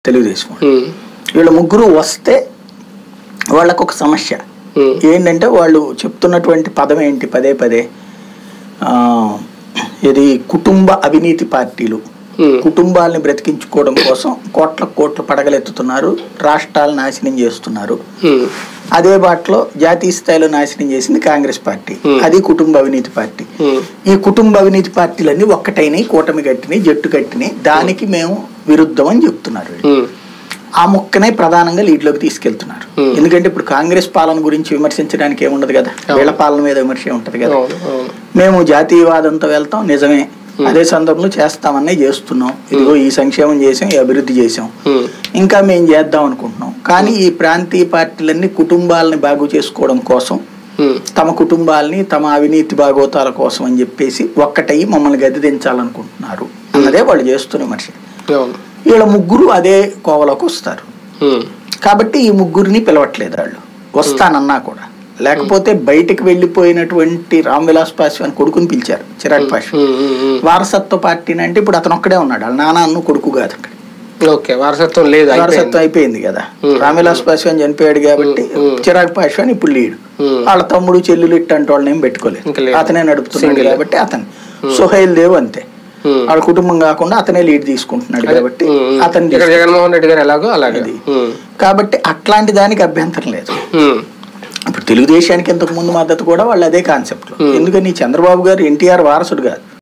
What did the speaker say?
తెలుగుదేశం వాళ్ళు. ఉమ్, వీళ్ళ ముగ్గురు వస్తే వాళ్ళకు ఒక సమస్య ఉమ్, ఏంటంటే వాళ్ళు చెప్తున్నటువంటి పదం ఏంటి పదే పదే ఆ, ఇది కుటుంబ అవినీతి పార్టీలు ఉమ్, కుటుంబాలని బ్రతికించుకోవడం కోసం కోట్ల కోట్ల పడగలెత్తుతున్నారు రాష్ట్రాలు నాశనం చేస్తున్నారు ఉమ్, అదే బాటలో జాతీయ స్థాయిలో నాశనం చేసింది కాంగ్రెస్ పార్టీ Hmm. అది కుటుంబ అవినీతి పార్టీ ఉమ్, ఈ కుటుంబ అవినీతి పార్టీలన్నీ ఒక్కటైనాయి కూటమి కట్టినాయి జట్టు కట్టినాయి దానికి మేము విరుద్ధం అని చెప్తున్నారు వీళ్ళు. ఉమ్, ఆ ముక్కనే ప్రధానంగా లీడ్లోకి తీసుకెళ్తున్నారు Hmm. ఎందుకంటే ఇప్పుడు కాంగ్రెస్ పాలన గురించి విమర్శించడానికి ఏముండదు కదా అవును. వీళ్ళ పాలన మీద విమర్శ ఉంటది కదా అవును అవును మేము జాతీయవాదంతో వెళ్తాం నిజమే అదే సందర్భంలో చేస్తామనే చేస్తున్నాం ఇదిగో ఈ సంక్షేమం చేసాం ఈ అభివృద్ధి చేసాం ఉమ్, ఇంకా మేము చేద్దాం అనుకుంటున్నాం కానీ ఈ ప్రాంతీయ పార్టీలన్నీ కుటుంబాలని బాగు చేసుకోవడం కోసం ఉమ్, తమ కుటుంబాలని తమ అవినీతి భాగోతాల కోసం అని చెప్పేసి ఒక్కటయి మమ్మల్ని గద్దెదించాలనుకుంటున్నారు అన్నదే వాళ్ళు చేస్తున్న విమర్శ అవును వీళ్ళ ముగ్గురు అదే కోవలోకి వస్తారు ఉమ్, కాబట్టి ఈ ముగ్గురిని పిలవట్లేదు వాళ్ళు వస్తానన్నా కూడా లేకపోతే బయటికి వెళ్ళిపోయినటువంటి రామ్ విలాస్ పాస్వాన్ కొడుకుని పిలిచారు చిరాగ్ పాస్వాన్ ఉమ్, ఉమ్, ఉమ్. వారసత్వ పార్టీని అంటే ఇప్పుడు అతను ఒక్కడే ఉన్నాడు వాళ్ళ నాన్న అన్ను కొడుకు కాదు అక్కడ ఓకే వారసత్వం లేదు అయిపోయింది. వారసత్వం అయిపోయింది కదా Hmm. రామ్ విలాస్ పాస్వాన్ చనిపోయాడు కాబట్టి Hmm. చిరాగ్ పాస్వాన్ ఇప్పుడు లీడ్ Hmm. వాళ్ళ తమ్ముడు చెల్లెలు ఇట్టంటే వాళ్ళని ఏం పెట్టుకోలేదు ఇంకా లేదు. అతనే నడుపుతున్నాడు Single. కాబట్టి అతను సుహైల్ దేవ్ అంతే ఉమ్, వాళ్ళ కుటుంబం కాకుండా అతనే లీడ్ తీసుకుంటున్నాడు అదే, కాబట్టి ఉమ్, ఉమ్. అతను ఇక్కడ జగన్మోహన్ రెడ్డి గారు ఎలాగో అలాగే అది. ఉమ్, కాబట్టి అట్లాంటి దానికి అభ్యంతరం లేదు ఉమ్, ఇప్పుడు తెలుగుదేశానికి ఇంతకు ముందు మద్దతు కూడా వాళ్ళు అదే కాన్సెప్ట్ Hmm. ఎందుకని చంద్రబాబు గారు ఎన్టీఆర్ వారసుడు కాదు